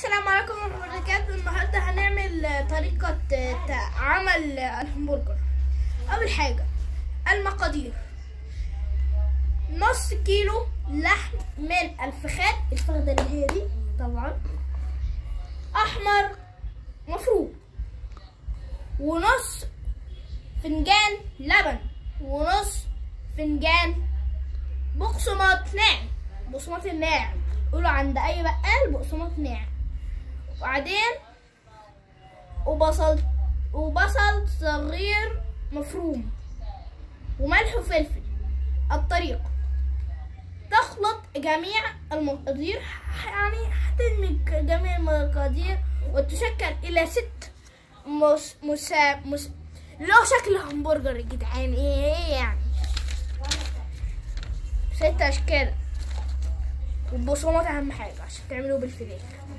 السلام عليكم ورحمة الله وبركاته النهاردة هنعمل طريقة ت- عمل الهمبرجر أول حاجة المقادير نص كيلو لحم من الفخاد الفخدة اللي هي دي طبعا أحمر مفروم ونص فنجان لبن ونص فنجان بقسماط ناعم بقسماط الناعم قولوا عند اي بقال بقسماط ناعم وبعدين وبصل وبصل صغير مفروم وملح وفلفل الطريقة تخلط جميع المقادير يعني هتدمج جميع المقادير وتشكل إلى ست مس مسا مس له شكل همبرجر يا جدعان ايه إيه يعني ست أشكال والبصمات أهم حاجة عشان تعملوا بالفراخ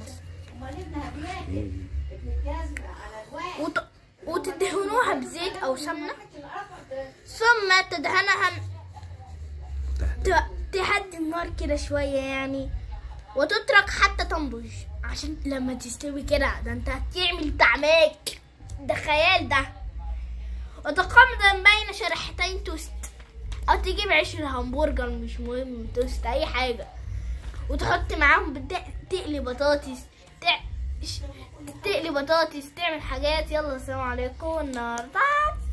وت... وتدهنوها بزيت أو سمنة ثم تدهنها ت... تهدي النار كده شوية يعني وتترك حتى تنضج عشان لما تستوي كده ده انت هتعمل طعمك ده خيال ده وتقدم بين شريحتين توست او تجيب عيش الهمبرجر مش مهم توست اي حاجة وتحط معاهم بت- تقلي بطاطس تع- ش- تقلي بطاطس تعمل حاجات يلا السلام عليكم النهارده